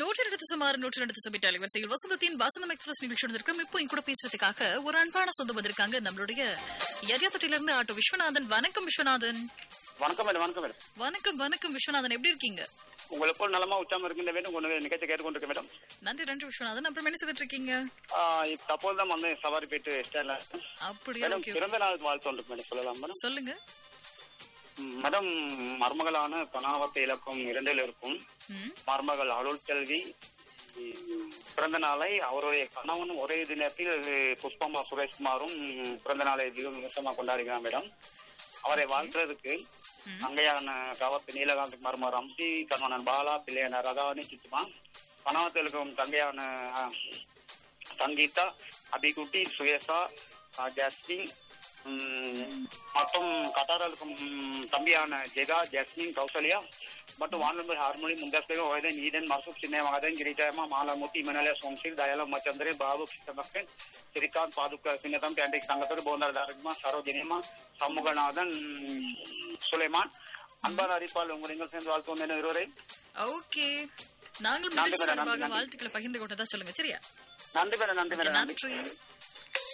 நூற்றி ரெண்டு சுமார் நூற்றி ரெண்டு சபை அலைவரிசையில் வசந்தத்தின் வசந்தம் எக்ஸ்பிரஸ் நிகழ்ச்சி இருக்கிறோம் இப்போ என் கூட பேசுறதுக்காக ஒரு அன்பான சொந்தம் வந்திருக்காங்க நம்மளுடைய எரியாத்தொட்டில இருந்து ஆட்டோ விஸ்வநாதன் வணக்கம் விஸ்வநாதன் வணக்கம் மேடம் வணக்கம் மேடம் வணக்கம் வணக்கம் விஸ்வநாதன் எப்படி இருக்கீங்க உங்களை போல் நலமா உச்சாம இருக்கின்ற வேண்டும் உங்க நிகழ்ச்சி கேட்டுக்கொண்டிருக்க மேடம் நன்றி நன்றி விஸ்வநாதன் அப்புறம் என்ன செய்துட்டு இருக்கீங்க ஆஹ் இப்ப தப்போது தான் வந்து சவாரி போயிட்டு ஸ்டேல அப்படியா மேடம் ஓகே பிறந்த நாள் வாழ்த்து ஒன்று மேடம் சொல்லலாம் மேடம் சொல்லுங்க ம், மேடம் மருமகளான கனாவத்தை இலக்கம் இரண்டில் இருக்கும் ம், மருமகள் அருள் செல்வி ம், பிறந்த நாளை அவருடைய கணவனும் ஒரே தினத்தில் புஷ்பமா சுரேஷ்குமாரும் பிறந்த நாளை மிக விமர்சனமா கொண்டாடுகிறார் மேடம் அவரை வாழ்த்துறதுக்கு அங்கையான காவத்து நீலகாந்த் மருமர் அம்சி கணவனன் பாலா பிள்ளையான ரதாவணி சித்துமா கணவத்தில் இருக்கும் தங்கையான அஹ், சங்கீதா அபிகுட்டி சுயேசா அஹ், ஜாஸ்மின் ம், மற்றும் கட்டாரில் இருக்கும் ம், தம்பியான ஜெகா ஜாஸ்மின் கௌசல்யா மற்றும் வானொலி ஹார்மோனி முந்தாஸ்தேக ஓய்தன் ஈதன் மசூப் சின்ன மகதன் கிரிஜயமா மாலாமூர்த்தி இமனலே சோம்சீல் தயாலம் மச்சந்திரே பாபு கிருஷ்ணபக்தன் ஸ்ரீகாந்த் பாதுக சின்னதம் கேண்டிக் சங்கத்தர் போந்தர் தாரகமா சரோஜினிமா சண்முகநாதன் சுலைமான் அன்பான அறிப்பால் உங்கள் நீங்கள் சேர்ந்து வாழ்த்து வந்தேன் இருவரை ஓகே நாங்களும் நன்றி நிகழ்ச்சி மேடம், நன்றி, சார்பாக நன்றி. வாழ்த்துக்களை பகிர்ந்து கொண்டதா சொல்லுங்க சரியா நன்றி மேடம் நன்றி மேடம் நன்றி நன்றி